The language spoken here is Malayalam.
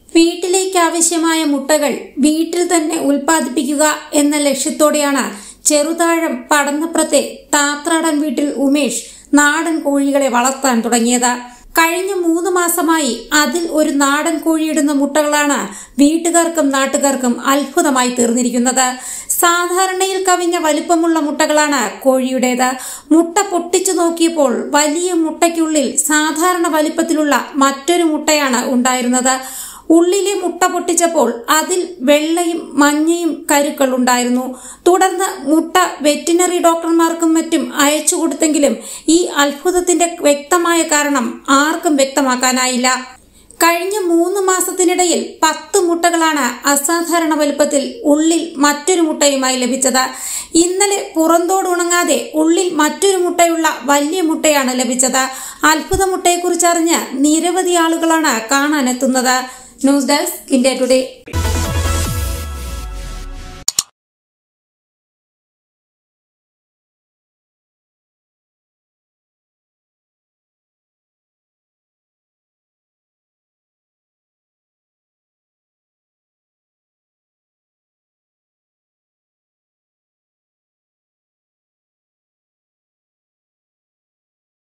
വീട്ടിലേക്ക് ആവശ്യമായ മുട്ടകൾ വീട്ടിൽ തന്നെ ഉൽപ്പാദിപ്പിക്കുക എന്ന ലക്ഷ്യത്തോടെയാണ് ചെറുതാഴം പടന്നപ്പുറത്തെ താത്രാടൻ വീട്ടിൽ ഉമേഷ് നാടൻ കോഴികളെ വളർത്താൻ തുടങ്ങിയത് കഴിഞ്ഞ മൂന്ന് മാസമായി അതിൽ ഒരു നാടൻ കോഴിയിടുന്ന മുട്ടകളാണ് വീട്ടുകാർക്കും നാട്ടുകാർക്കും അത്ഭുതമായി തീർന്നിരിക്കുന്നത് സാധാരണയിൽ കവിഞ്ഞ വലിപ്പമുള്ള മുട്ടകളാണ് കോഴിയുടേത് മുട്ട പൊട്ടിച്ചു നോക്കിയപ്പോൾ വലിയ മുട്ടയ്ക്കുള്ളിൽ സാധാരണ വലിപ്പത്തിലുള്ള മറ്റൊരു മുട്ടയാണ് ഉണ്ടായിരുന്നത് ഉള്ളിലെ മുട്ട പൊട്ടിച്ചപ്പോൾ അതിൽ വെള്ളയും മഞ്ഞയും കരുക്കൾ ഉണ്ടായിരുന്നു തുടർന്ന് മുട്ട വെറ്റിനറി ഡോക്ടർമാർക്കും മറ്റും അയച്ചു കൊടുത്തെങ്കിലും ഈ അത്ഭുതത്തിന്റെ വ്യക്തമായ കാരണം ആർക്കും വ്യക്തമാക്കാനായില്ല കഴിഞ്ഞ മൂന്ന് മാസത്തിനിടയിൽ പത്ത് മുട്ടകളാണ് അസാധാരണ വലുപ്പത്തിൽ ഉള്ളിൽ മറ്റൊരു മുട്ടയുമായി ലഭിച്ചത് ഇന്നലെ പുറന്തോട് ഉണങ്ങാതെ ഉള്ളിൽ മറ്റൊരു മുട്ടയുള്ള വലിയ മുട്ടയാണ് ലഭിച്ചത് അത്ഭുത മുട്ടയെക്കുറിച്ച് അറിഞ്ഞ് നിരവധി ആളുകളാണ് കാണാനെത്തുന്നത് ന്യൂസ് ഡെസ്ക് ഇന്ത്യ ടുഡേ